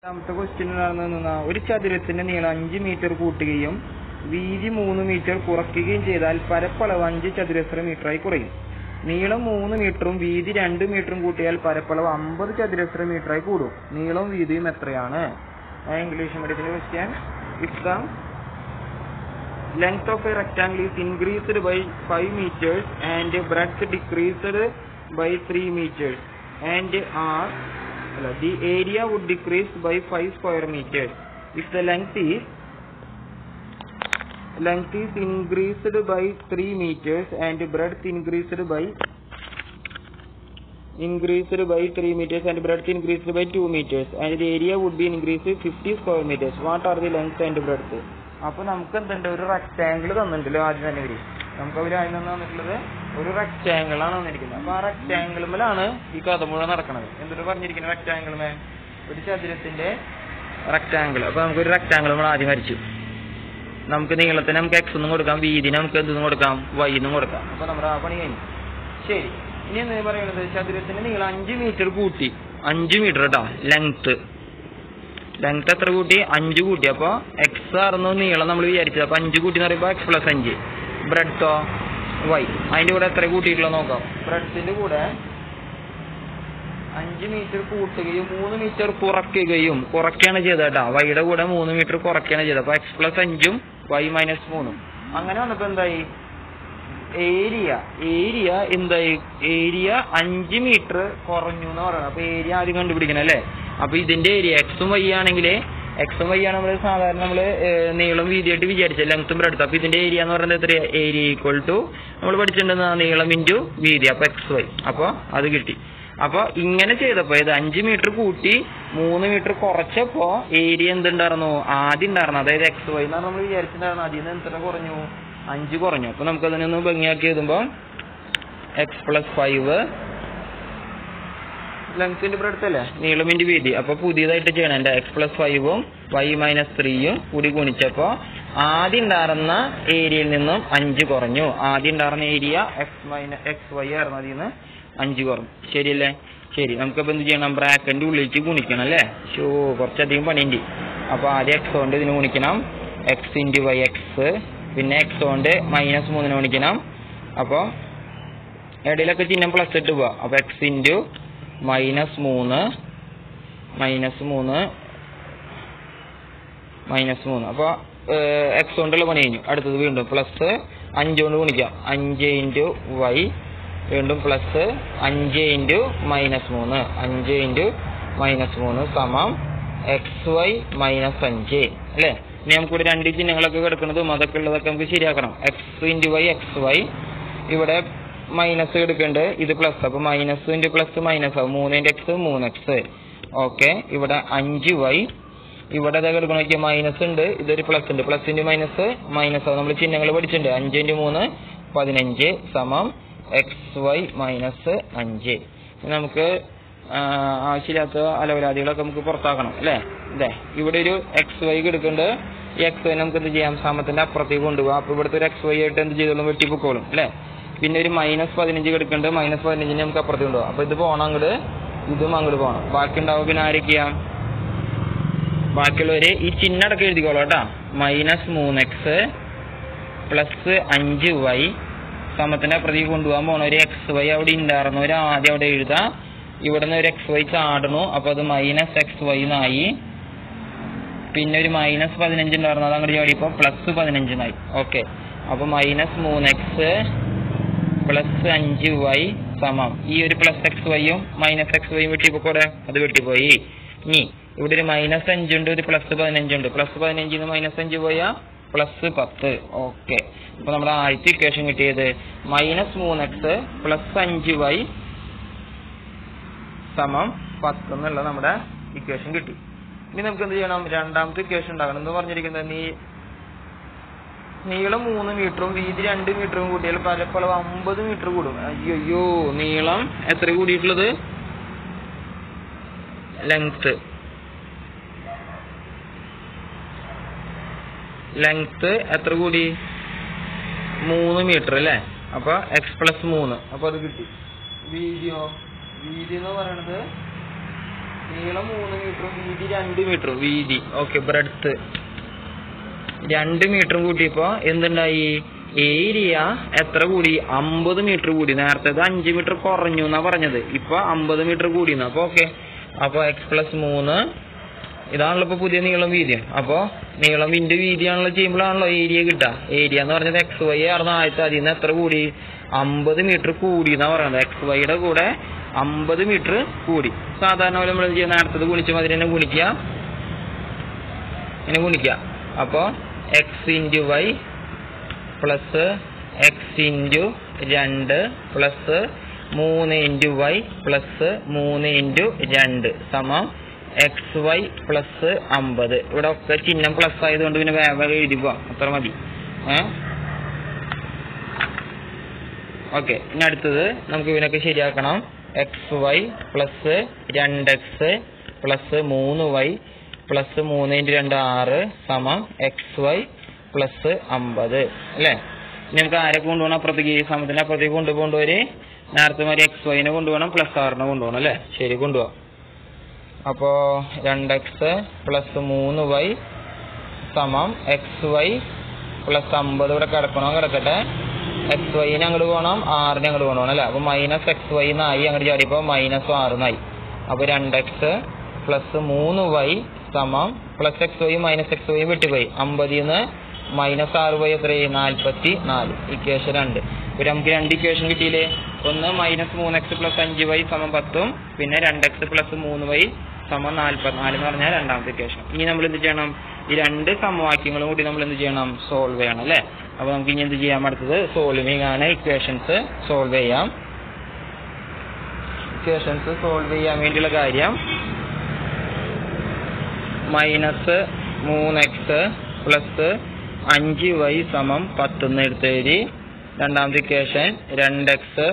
രണ്ടാമത്തെ ക്വസ്റ്റ്യൻ നടന്ന ഒരു ചതുരത്തിന്റെ നീളം അഞ്ച് മീറ്റർ കൂട്ടുകയും വീതി മൂന്ന് മീറ്റർ കുറയ്ക്കുകയും ചെയ്താൽ പരപ്പളവ് അഞ്ച് ചതുരശ്ര മീറ്ററായി കുറയും നീളം മൂന്ന് മീറ്ററും വീതി രണ്ട് മീറ്ററും കൂട്ടിയാൽ പരപ്പളവ് അമ്പത് ചതുരശ്ര മീറ്ററായി കൂടും നീളവും വീതിയും എത്രയാണ് ഇംഗ്ലീഷ് മീഡിയത്തിന്റെ question it's length of a rectangle is increased by 5 meters and breadth decreased by 3 meters and are അല്ല, the area would decrease by 5 square meters if the length is length is increased by 3 meters and breadth increased by increased by 3 meters and breadth increased by 2 meters and the area would be increased 50 square meters what are the length and breadth അപ്പൊ നമുക്ക് എന്തുണ്ട് ഒരു rectangle തന്നിട്ടുണ്ടല്ലോ ആദ്യം തന്നെ ഇവര് നമുക്ക് അവര് ആദ്യം തന്നെ തന്നിട്ടുള്ളത് ഒരു റെക്ടാംഗിൾ ആണ് തന്നിരിക്കുന്നത് അപ്പൊ ആ റെക്ടാംഗിളുമേലാണ് ഈ കഥ മുഴുവൻ നടക്കുന്നത് എന്തൊരു പറഞ്ഞിരിക്കുന്നത് റെക്ടാംഗിളുമേ ഒരു ചതുരത്തിന്റെ റെക്ടാംഗിൾ അപ്പൊ നമുക്ക് ഒരു റെക്ടാംഗിൾ നമ്മൾ ആദ്യം വരച്ചു നമുക്ക് നീളത്തിന് നമുക്ക് എക്സ് എന്നും കൊടുക്കാം വീതിന് നമുക്ക് എന്തെന്നും കൊടുക്കാം വൈ എന്നും കൊടുക്കാം അപ്പൊ നമ്മുടെ ആ പണി കഴിഞ്ഞു ശരി ഇനി എന്താ പറയുന്നത് ചതുരത്തിന്റെ നീളം അഞ്ച് മീറ്റർ കൂട്ടി അഞ്ച് മീറ്റർ കേട്ടോ ലെങ്ത് ലെങ്ത് എത്ര കൂട്ടി അഞ്ച് കൂട്ടി അപ്പൊ എക്സ് ആയിരുന്നു നീളം നമ്മൾ വിചാരിച്ചത് അപ്പൊ അഞ്ച് കൂട്ടി എന്ന് പറയുമ്പോ എക്സ് പ്ലസ് അഞ്ച് ബ്രെഡോ വൈ അതിന്റെ കൂടെ എത്ര കൂട്ടിയിട്ടുള്ള നോക്കാം ബ്രെഡത്തിന്റെ കൂടെ അഞ്ച് മീറ്റർ കൂട്ടുകയും മൂന്ന് മീറ്റർ കുറയ്ക്കുകയും കുറയ്ക്കുകയാണ് ചെയ്തത് കേട്ടോ വൈയുടെ കൂടെ മൂന്ന് മീറ്റർ കുറയ്ക്കുകയാണ് ചെയ്തത് അപ്പൊ എക്സ് പ്ലസ് അഞ്ചും വൈ മൈനസ് മൂന്നും അങ്ങനെ വന്നപ്പോ എന്തായി ഏരിയ ഏരിയ എന്തായി ഏരിയ അഞ്ച് മീറ്റർ കുറഞ്ഞു എന്ന് പറയുന്നത് അപ്പൊ ഏരിയ ആദ്യം കണ്ടുപിടിക്കണം അല്ലേ അപ്പൊ ഇതിന്റെ ഏരിയ എക്സും വൈ ആണെങ്കിൽ എക്സും വൈ ആണ് നമ്മൾ സാധാരണ നമ്മൾ നീളം വീതിയായിട്ട് വിചാരിച്ചത് ലെങ്ത്തും ബ്രെഡ്ത്ത് അപ്പൊ ഇതിന്റെ ഏരിയ എന്ന് പറയുന്നത് എത്രയാ ഏരിയ ഈക്വൽ ടു നമ്മൾ പഠിച്ചിട്ടുണ്ടെന്ന് നീളം ഇൻറ്റു വീതി അപ്പൊ എക്സ് വൈ അപ്പൊ അത് കിട്ടി അപ്പൊ ഇങ്ങനെ ചെയ്തപ്പോ ഇത് അഞ്ച് മീറ്റർ കൂട്ടി മൂന്ന് മീറ്റർ കുറച്ചപ്പോ ഏരിയ എന്തുണ്ടായിരുന്നു ആദ്യം ഉണ്ടായിരുന്നു അതായത് എക്സ് വൈ എന്നാണ് നമ്മൾ വിചാരിച്ചിട്ടുണ്ടായിരുന്നു അതിൽ നിന്ന് എത്ര കുറഞ്ഞു അഞ്ച് കുറഞ്ഞു അപ്പൊ നമുക്ക് അതിനൊന്ന് ഭംഗിയാക്കി എഴുതുമ്പോ എക്സ് പ്ലസ് ഫൈവ് ലെങ്ത്തിന്റെ ബ്രെഡ്ത്ത് അല്ലേ നീളമിന്റെ വീതി അപ്പൊ പുതിയതായിട്ട് ചെയ്യണം എന്റെ എക്സ് പ്ലസ് ഫൈവും വൈ മൈനസ് ത്രീയും കൂടി ഗുണിച്ചപ്പോ ആദ്യം ഉണ്ടായിരുന്ന ഏരിയയിൽ നിന്നും അഞ്ച് കുറഞ്ഞു ആദ്യം ഉണ്ടായിരുന്ന area x minus x y ആയിരുന്നു അതിൽ നിന്ന് അഞ്ച് കുറഞ്ഞു ശരിയല്ലേ ശരി നമുക്കപ്പോ എന്ത് ചെയ്യണം ബ്രാക്കറ്റിന്റെ ഉള്ളിലേക്ക് ഗുണിക്കണം അല്ലേ ഷോ കുറച്ചധികം പണിയുണ്ട് അപ്പൊ ആദ്യം എക്സ് കൊണ്ട് ഇതിന് ഗുണിക്കണം എക്സ് ഇൻറ്റു വൈ എക്സ് പിന്നെ എക്സ് കൊണ്ട് മൈനസ് മൂന്നിന് ഗുണിക്കണം അപ്പൊ ഇടയിലൊക്കെ ചിഹ്നം പ്ലസ് ഇട്ട് പോവാ അപ്പൊ എക്സ് ഇൻറ്റു മൈനസ് മൂന്ന് മൈനസ് മൂന്ന് മൈനസ് മൂന്ന് അപ്പൊ എക്സ് കൊണ്ടുള്ള പണി കഴിഞ്ഞു അടുത്തത് വീണ്ടും പ്ലസ് അഞ്ച് കൊണ്ട് ഗുണിക്കാം അഞ്ച് ഇൻറ്റു വൈ വീണ്ടും പ്ലസ് അഞ്ച് ഇൻറ്റു മൈനസ് മൂന്ന് അഞ്ച് ഇൻറ്റു മൈനസ് മൂന്ന് സമം എക്സ് വൈ മൈനസ് അഞ്ച് അല്ലേ ഇനി നമുക്കിവിടെ രണ്ട് ചിഹ്നങ്ങളൊക്കെ കിടക്കുന്നതും അതൊക്കെ ഉള്ളതൊക്കെ നമുക്ക് ശരിയാക്കണം x into y x y ഇവിടെ മൈനസ് എടുക്കുന്നുണ്ട് ഇത് പ്ലസ് അപ്പൊ മൈനസ് ഇൻറ്റു പ്ലസ് മൈനസ് ആവും മൂന്നിന്റെ എക്സ് മൂന്ന് എക്സ് ഓക്കെ ഇവിടെ അഞ്ച് വൈ ഇവിടെ ഇതൊക്കെ എടുക്കണം നോക്കിയാൽ മൈനസ് ഉണ്ട് ഇതൊരു പ്ലസ് ഉണ്ട് പ്ലസ് ഇൻറ്റു മൈനസ് മൈനസ് ആവും നമ്മൾ ചിഹ്നങ്ങൾ പഠിച്ചിട്ടുണ്ട് അഞ്ച് ഇൻറ്റു മൂന്ന് പതിനഞ്ച് സമം എക്സ് വൈ മൈനസ് അഞ്ച് ഇനി നമുക്ക് ആ, ആവശ്യമില്ലാത്ത അലവലാദികളൊക്കെ നമുക്ക് പുറത്താക്കണം അല്ലേ അല്ലേ ഇവിടെ ഒരു എക്സ് വൈ എടുക്കുന്നുണ്ട് ഈ എക്സ് വൈ നമുക്ക് എന്ത് ചെയ്യാം സമത്തിന്റെ അപ്പുറത്തേക്ക് കൊണ്ടുപോകാം അപ്പൊ ഇവിടുത്തെ ഒരു എക്സ് വൈ ആയിട്ട് എന്ത് ചെയ്തോളും വെട്ടിപ്പൊക്കോളും അല്ലേ പിന്നെ ഒരു മൈനസ് പതിനഞ്ച് എടുക്കുന്നുണ്ട് മൈനസ് പതിനഞ്ചിന് നമുക്ക് അപ്പുറത്തേക്ക് കൊണ്ടുപോകാം അപ്പൊ ഇത് പോകണം അങ്ങോട്ട് ഇതും അങ്ങോട്ട് പോകണം ബാക്കി ഉണ്ടാവും പിന്നെ ആരൊക്കെയാ ബാക്കിയുള്ളവര് ഈ ചിഹ്നം അടക്കം എഴുതിക്കോളൂ കേട്ടാ മൈനസ് മൂന്ന് എക്സ് പ്ലസ് അഞ്ച് വൈ സമത്തിന്റെ അപ്പുറത്തേക്ക് കൊണ്ടുപോകാൻ പോണ ഒരു എക്സ് വൈ അവിടെ ഉണ്ടായിരുന്നു ഒരു ആദ്യം അവിടെ എഴുതാം ഇവിടുന്ന് ഒരു എക്സ് വൈ ചാടണു അപ്പൊ അത് മൈനസ് എക്സ് വൈ എന്നായി പിന്നെ ഒരു മൈനസ് പതിനഞ്ച് ഉണ്ടായിരുന്നു അത് അങ്ങോട്ട് ചാടിയപ്പോ പ്ലസ് പതിനഞ്ചിനായി ഓക്കെ അപ്പൊ മൈനസ് മൂന്ന് എക്സ് പ്ലസ് അഞ്ച് വൈ സമം ഈ ഒരു പ്ലസ് എക്സ് വൈയും മൈനസ് എക്സ് വൈയും വെട്ടിപ്പോടെ അത് വെട്ടിപ്പോയി ഇനി ഇവിടെ ഒരു മൈനസ് അഞ്ചുണ്ട് ഒരു പ്ലസ് പതിനഞ്ചുണ്ട് പ്ലസ് പതിനഞ്ചിന്ന് മൈനസ് അഞ്ച് പോയാ പ്ലസ് പത്ത് ഓക്കെ അപ്പൊ നമ്മുടെ ആദ്യത്തെ ഇക്വേഷൻ കിട്ടിയത് മൈനസ് മൂന്ന് എക്സ് പ്ലസ് അഞ്ച് വൈ സമം പത്ത് എന്നുള്ള നമ്മുടെ ഇക്വേഷൻ കിട്ടി ഇനി നമുക്ക് എന്ത് ചെയ്യണം രണ്ടാമത്തെ ഇക്വേഷൻ ഉണ്ടാക്കണം എന്ന് പറഞ്ഞിരിക്കുന്നത് നീ നീളം മൂന്ന് മീറ്ററും വീതി രണ്ട് മീറ്ററും കൂട്ടിയാൽ പലപ്പോഴും അമ്പത് മീറ്റർ കൂടും അയ്യോ നീളം എത്ര കൂടിയിട്ടുള്ളത് ലെങ്ത് ലെങ്ത് എത്ര കൂടി മൂന്ന് മീറ്റർ അല്ലേ അപ്പൊ എക്സ് പ്ലസ് മൂന്ന് അപ്പൊ അത് കിട്ടി വീതിയോ വീതി എന്ന് പറയണത് നീളം മൂന്ന് മീറ്ററും വീതി രണ്ട് മീറ്ററും വീതി ഓക്കെ ബ്രെഡ്ത്ത് രണ്ട് മീറ്ററും കൂട്ടിയപ്പോ എന്തുണ്ടായി ഏരിയ എത്ര കൂടി അമ്പത് മീറ്റർ കൂടി നേരത്തെ അഞ്ച് മീറ്റർ കുറഞ്ഞു എന്നാ പറഞ്ഞത് ഇപ്പൊ അമ്പത് മീറ്റർ കൂടി അപ്പൊ ഓക്കെ അപ്പൊ എക്സ് പ്ലസ് മൂന്ന് ഇതാണല്ലോ ഇപ്പൊ പുതിയ നീളം വീതി അപ്പൊ നീളം ഇന്റെ വീതിയാണല്ലോ ചെയ്യുമ്പോഴാണല്ലോ ഏരിയ കിട്ടുക ഏരിയ എന്ന് പറഞ്ഞത് എക്സ് വൈ ആയിരുന്നു ആദ്യത്തെ അതിൽ നിന്ന് എത്ര കൂടി അമ്പത് മീറ്റർ കൂടി എന്നാ പറയുന്നത് എക്സ് വൈയുടെ കൂടെ അമ്പത് മീറ്റർ കൂടി സാധാരണ പോലെ നമ്മൾ ചെയ്യുന്ന നേരത്തത് ഗുണിച്ച മാതിരി തന്നെ ഗുണിക്കുക ഇങ്ങനെ ഗുണിക്കുക അപ്പോ x into y plus x into രണ്ട് പ്ലസ് മൂന്ന് ഇൻറ്റു വൈ പ്ലസ് മൂന്ന് ഇൻറ്റു രണ്ട് സമം എക്സ് വൈ പ്ലസ് അമ്പത് ഇവിടെ ഒക്കെ ചിഹ്നം പ്ലസ് ആയതുകൊണ്ട് പിന്നെ വേഗം എഴുതി പോവാം അത്ര മതി ഏ ഓക്കെ ഇനി അടുത്തത് നമുക്ക് ഇതിനൊക്കെ ശരിയാക്കണം എക്സ് വൈ പ്ലസ് രണ്ട് എക്സ് പ്ലസ് മൂന്ന് വൈ പ്ലസ് മൂന്ന് ഇൻറ്റു രണ്ട് ആറ് സമം എക്സ് വൈ പ്ലസ് അമ്പത് അല്ലേ ഇനി നമുക്ക് ആരെ കൊണ്ടുപോകണം അപ്പുറത്തേക്ക് ഈ സമയത്തിന് അപ്പുറത്തേക്ക് കൊണ്ടുപോകേണ്ടവര് നേരത്തെ മാതിരി എക്സ് വൈനെ കൊണ്ടുപോകണം പ്ലസ് ആറിനെ കൊണ്ടുപോകണം അല്ലേ ശരി കൊണ്ടുപോകാം അപ്പോ രണ്ട് എക്സ് പ്ലസ് മൂന്ന് വൈ സമം എക്സ് വൈ പ്ലസ് അമ്പത് ഇവിടെ കിടക്കണോ കിടക്കട്ടെ എക്സ് വൈന് അങ്ങോട്ട് പോകണം ആറിന് അങ്ങോട്ട് പോകണം അല്ലേ അപ്പൊ മൈനസ് എക്സ് വൈ എന്നായി അങ്ങോട്ട് ചാടിയപ്പോ മൈനസ് ആറിനായി അപ്പൊ രണ്ട് എക്സ് പ്ലസ് മൂന്ന് വൈ സമം plus x y minus x y വെട്ടിപ്പോയി അമ്പതിന്ന് മൈനസ് ആറ് വൈ എത്രയായി നാൽപ്പത്തി നാല് ഇക്വേഷൻ രണ്ട് ഇപ്പൊ നമുക്ക് രണ്ട് ഇക്വേഷൻ കിട്ടിയില്ലേ ഒന്ന് മൈനസ് മൂന്ന് എക്സ് പ്ലസ് അഞ്ച് വൈ സമം പത്തും പിന്നെ രണ്ട് എക്സ് പ്ലസ് മൂന്ന് വൈ സമം നാൽപ്പത്തിനാല് എന്ന് പറഞ്ഞാൽ രണ്ടാമത്തെ ഇക്വേഷൻ ഇനി നമ്മൾ എന്ത് ചെയ്യണം ഈ രണ്ട് സമവാക്യങ്ങളും കൂടി നമ്മൾ എന്ത് ചെയ്യണം സോൾവ് ചെയ്യണം അല്ലേ അപ്പൊ നമുക്ക് ഇനി എന്ത് ചെയ്യാം അടുത്തത് സോൾവിങ് ആണ് ഇക്വേഷൻസ് സോൾവ് ചെയ്യാം ഇക്വേഷൻസ് സോൾവ് ചെയ്യാൻ വേണ്ടിയുള്ള കാര്യം മൈനസ് മൂന്ന് എക്സ് പ്ലസ് അഞ്ച് വൈ സമം പത്തെന്ന് എടുത്ത് എഴുതി രണ്ടാമത്തെ ഇക്വേഷൻ രണ്ട് എക്സ്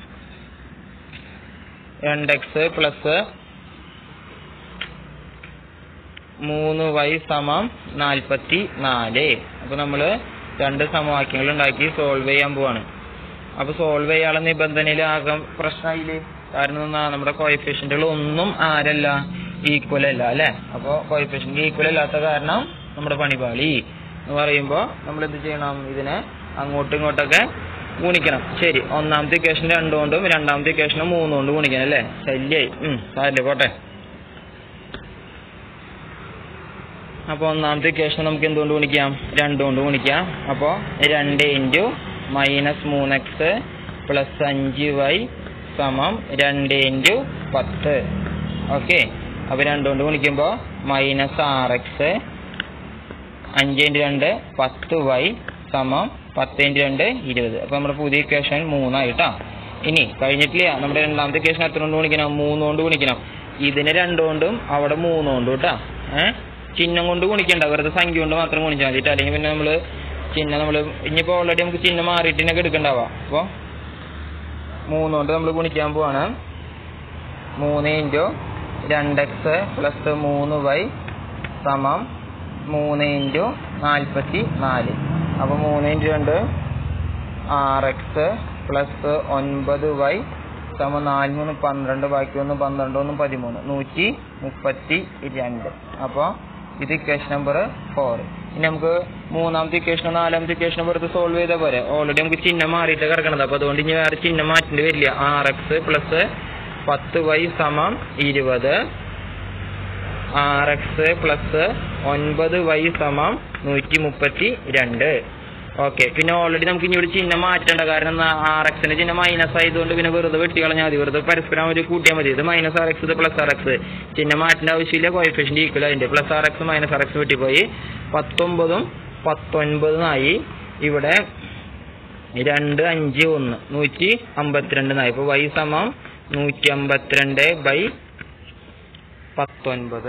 രണ്ട് എക്സ് പ്ലസ് മൂന്ന് വൈ സമം നാൽപ്പത്തി നാല് അപ്പൊ നമ്മള് രണ്ട് സമവാക്യങ്ങൾ ഉണ്ടാക്കി സോൾവ് ചെയ്യാൻ പോവാണ് അപ്പൊ സോൾവ് ചെയ്യാനുള്ള നിബന്ധനയിൽ ആകെ പ്രശ്നമായില്ലേ കാരണം എന്താ നമ്മുടെ കോയിഫിഷ്യന്റുകൾ ഒന്നും ആരല്ല ഈക്വൽ അല്ല അല്ലെ അപ്പൊ കോയിഫിഷ്യന്റ് ഈക്വൽ അല്ലാത്ത കാരണം നമ്മുടെ പണിപാളി എന്ന് പറയുമ്പോ നമ്മൾ എന്ത് ചെയ്യണം ഇതിനെ അങ്ങോട്ടും ഇങ്ങോട്ടൊക്കെ ഗുണിക്കണം ശരി ഒന്നാമത്തെ ഇക്വേഷൻ രണ്ടുകൊണ്ടും രണ്ടാമത്തെ ഇക്വേഷൻ മൂന്നുകൊണ്ടും ഗുണിക്കണം അല്ലേ ശല്യായി ഉം സാരല്ലേ പോട്ടെ അപ്പൊ ഒന്നാമത്തെ ഇക്വേഷൻ നമുക്ക് എന്തുകൊണ്ട് ഗുണിക്കാം രണ്ട് കൊണ്ട് ഗുണിക്കാം അപ്പോ രണ്ട് ഇൻറ്റു മൈനസ് മൂന്ന് എക്സ് പ്ലസ് അഞ്ച് വൈ സമം രണ്ട് ഇൻറ്റു പത്ത് ഓക്കെ അപ്പൊ രണ്ട് കൊണ്ട് ഗുണിക്കുമ്പോ മൈനസ് ആറ് എക്സ് അഞ്ച് ഇൻറ്റു രണ്ട് പത്ത് വൈ സമം പത്ത് ഇൻറ്റു രണ്ട് ഇരുപത് അപ്പൊ നമ്മുടെ പുതിയ ഇക്വേഷൻ മൂന്നായിട്ടാ ഇനി കഴിഞ്ഞിട്ടില്ല നമ്മുടെ രണ്ടാമത്തെ ഇക്വേഷൻ എത്ര കൊണ്ട് ഗുണിക്കണം മൂന്ന് കൊണ്ട് ഗുണിക്കണം ഇതിന് രണ്ടുകൊണ്ടും അവിടെ മൂന്ന് കൊണ്ടും കേട്ടാ ഏഹ് ചിഹ്നം കൊണ്ട് ഗുണിക്കണ്ട വെറുതെ സംഖ്യ കൊണ്ട് മാത്രം ഗുണിച്ചാൽ മതി അല്ലെങ്കിൽ പിന്നെ നമ്മള് ചിഹ്നം നമ്മള് ഇനിയിപ്പോ ഓൾറെഡി നമുക്ക് ചിഹ്നം മാറിയിട്ടിനൊക്കെ എടുക്കണ്ടാവാ അപ്പൊ മൂന്ന് കൊണ്ട് നമ്മൾ ഗുണിക്കാൻ പോവാണ് മൂന്ന് ഇൻറ്റു രണ്ട് എക്സ് പ്ലസ് മൂന്ന് വൈ സമം മൂന്ന് ഇൻറ്റു നാൽപ്പത്തി നാല് അപ്പൊ മൂന്ന് ഇൻറ്റു രണ്ട് ആറ് എക്സ് പ്ലസ് ഒൻപത് വൈ സമം നാല് മൂന്ന് പന്ത്രണ്ട് ബാക്കി ഒന്ന് പന്ത്രണ്ട് ഒന്ന് പതിമൂന്ന് നൂറ്റി മുപ്പത്തി രണ്ട് അപ്പോൾ ഇത് ഇക്വേഷൻ നമ്പർ ഫോർ ഇനി നമുക്ക് മൂന്നാമത്തെ ഇക്വേഷനോ നാലാമത്തെ ഇക്വേഷനോ പുറത്ത് സോൾവ് ചെയ്താൽ പോരെ ഓൾറെഡി നമുക്ക് ചിഹ്നം മാറിയിട്ട് കിടക്കണത് അപ്പൊ അതുകൊണ്ട് ഇനി വേറെ ചിഹ്നം മാറ്റേണ്ടി വരില്ല ആർ എക്സ് പ്ലസ് പത്ത് വൈ സമം ഇരുപത് ആർ എക്സ് പ്ലസ് ഒൻപത് വൈ സമം നൂറ്റി മുപ്പത്തി രണ്ട് ഓക്കെ പിന്നെ ഓൾറെഡി നമുക്ക് ഇനി ഇവിടെ ചിഹ്നം മാറ്റേണ്ട കാരണം ആർ എക്സിന്റെ ചിഹ്നം മൈനസ് ആയതുകൊണ്ട് പിന്നെ വെറുതെ വെട്ടി കളഞ്ഞാൽ മതി വെറുതെ പരസ്പരം ഒരു കൂട്ടിയാൽ മതി ഇത് മൈനസ് ആർ എക്സ് ഇത് പ്ലസ് ആർ എക്സ് ചിഹ്നം മാറ്റേണ്ട ആവശ്യമില്ല കോയിഫിഷ്യന്റ് ഈക്വൽ അതിന്റെ plus R x minus R x വെട്ടിപ്പോയി പത്തൊമ്പതും പത്തൊൻപതുമായി ഇവിടെ രണ്ട് അഞ്ച് ഒന്ന് നൂറ്റി അമ്പത്തിരണ്ടിനായി ഇപ്പൊ വൈ സമം നൂറ്റി അമ്പത്തിരണ്ട് ബൈ പത്തൊൻപത്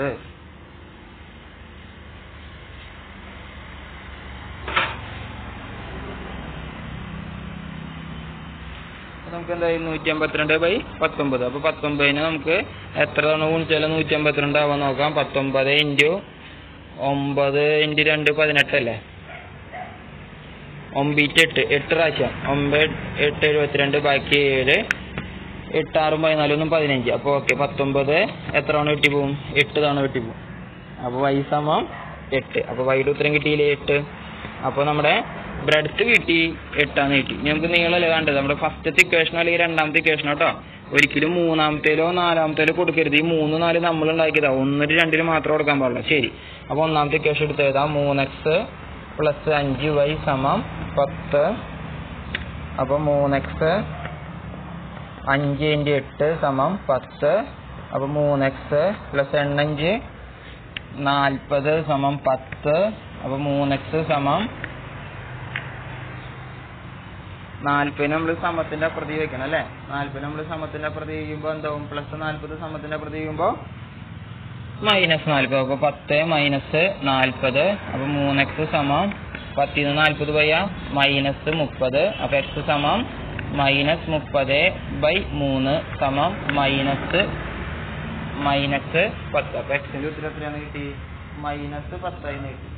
അപ്പൊ നമുക്ക് എന്തായി നൂറ്റി അമ്പത്തിരണ്ട് ബൈ പത്തൊമ്പത് അപ്പൊ പത്തൊമ്പതിന് നമുക്ക് എത്ര തവണ ഗുണിച്ചാലും നൂറ്റി അമ്പത്തിരണ്ട് ആവാൻ നോക്കാം പത്തൊമ്പത് ഇൻറ്റു ഒമ്പത് ഇൻറ്റു രണ്ട് പതിനെട്ടല്ലേ ഒമ്പീറ്റ് എട്ട് എട്ട് പ്രാവശ്യം ഒമ്പത് എട്ട് എഴുപത്തിരണ്ട് ബാക്കി ഏഴ് എട്ട് ആറും പതിനാലും ഒന്നും പതിനഞ്ച് അപ്പോൾ ഓക്കെ പത്തൊമ്പത് എത്ര തവണ വെട്ടി പോവും എട്ട് തവണ വെട്ടി പോവും അപ്പോൾ വൈ സമം എട്ട് അപ്പോൾ വൈയുടെ ഉത്തരം കിട്ടിയില്ലേ എട്ട് അപ്പോൾ നമ്മുടെ ബ്രെഡ്ത്ത് കിട്ടി എട്ടാന്ന് കിട്ടി ഇനി നമുക്ക് നീളല്ലേ വേണ്ടത് നമ്മുടെ ഫസ്റ്റത്തെ ഇക്വേഷനോ അല്ലെങ്കിൽ രണ്ടാമത്തെ ഇക്വേഷനോ കേട്ടോ ഒരിക്കലും മൂന്നാമത്തേലോ നാലാമത്തേലോ കൊടുക്കരുത് ഈ മൂന്ന് നാല് നമ്മൾ ഉണ്ടാക്കിയതാ ഒന്നിന് രണ്ടിന് മാത്രം കൊടുക്കാൻ പാടില്ല ശരി അപ്പോൾ ഒന്നാമത്തെ ഇക്വേഷൻ എടുത്ത് എഴുതാം മൂന്ന് എക്സ് പ്ലസ് അഞ്ച് വൈ സമം പത്ത് അപ്പോൾ മൂന്ന് എക്സ് അഞ്ച് ഇൻറ്റു എട്ട് സമം പത്ത് അപ്പോൾ മൂന്ന് എക്സ് പ്ലസ് എണ്ണഞ്ച് നാൽപ്പത് സമം പത്ത് അപ്പോൾ മൂന്ന് എക്സ് സമം നാൽപ്പതിന് നമ്മൾ സമത്തിന്റെ അപ്പുറത്ത് വെക്കണം അല്ലേ നാൽപ്പത് നമ്മൾ സമത്തിന്റെ അപ്പുറത്ത് ചെയ്യുമ്പോൾ എന്താവും പ്ലസ് നാൽപ്പത് സമത്തിന്റെ അപ്പുറത്ത് ചെയ്യുമ്പോൾ മൈനസ് നാൽപ്പത് അപ്പോൾ പത്ത് മൈനസ് നാൽപ്പത് അപ്പോൾ മൂന്ന് എക്സ് സമം പത്തിൽ നിന്ന് നാൽപ്പത് പോയ മൈനസ് മുപ്പത് അപ്പോൾ എക്സ് സമം മൈനസ് മുപ്പത് ബൈ മൂന്ന് സമം മൈനസ് മൈനസ് പത്ത് അപ്പോൾ എക്സിന്റെ ഉത്തരം എത്രയാണ് കിട്ടി മൈനസ് പത്തായിന്ന് കിട്ടി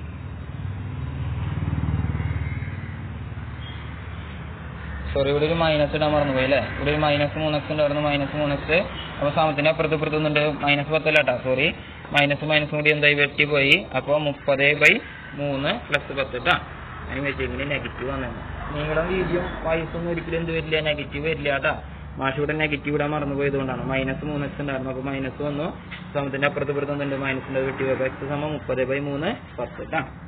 സോറി ഇവിടെ ഒരു മൈനസ് ഇടാൻ മറന്നുപോയി അല്ലേ ഇവിടെ ഒരു മൈനസ് മൂന്ന് എക്സ് ഉണ്ടായിരുന്നു മൈനസ് മൂന്ന് എക്സ് അപ്പോൾ സമത്തിന്റെ അപ്പുറത്ത് ഇപ്പുറത്ത് ഒന്നുണ്ട് മൈനസ് പത്തല്ല കേട്ടോ സോറി മൈനസ് മൈനസ് കൂടി എന്തായി വെട്ടി പോയി അപ്പോൾ മുപ്പത് ബൈ മൂന്ന് പ്ലസ് പത്ത് കേട്ടോ അതിന് വെച്ചിങ്ങനെ നെഗറ്റീവ് വന്നു നിങ്ങളുടെ വീഡിയോ വയസ്സൊന്നും ഒരിക്കലും എന്ത് വരില്ല നെഗറ്റീവ് വരില്ല കേട്ടോ മാഷ് ഇവിടെ നെഗറ്റീവ് ഇടാൻ മറന്നു പോയതുകൊണ്ടാണ് മൈനസ് മൂന്ന് എക്സ് ഉണ്ടായിരുന്നു അപ്പോൾ മൈനസ് വന്നു സമത്തിന്റെ അപ്പുറത്ത് ഇപ്പുറത്ത് ഒന്നുണ്ട് മൈനസിന്റെ വെട്ടി പോയപ്പോൾ എക്സ് സമം മുപ്പത് ബൈ മൂന്ന് പത്ത് കേട്ടോ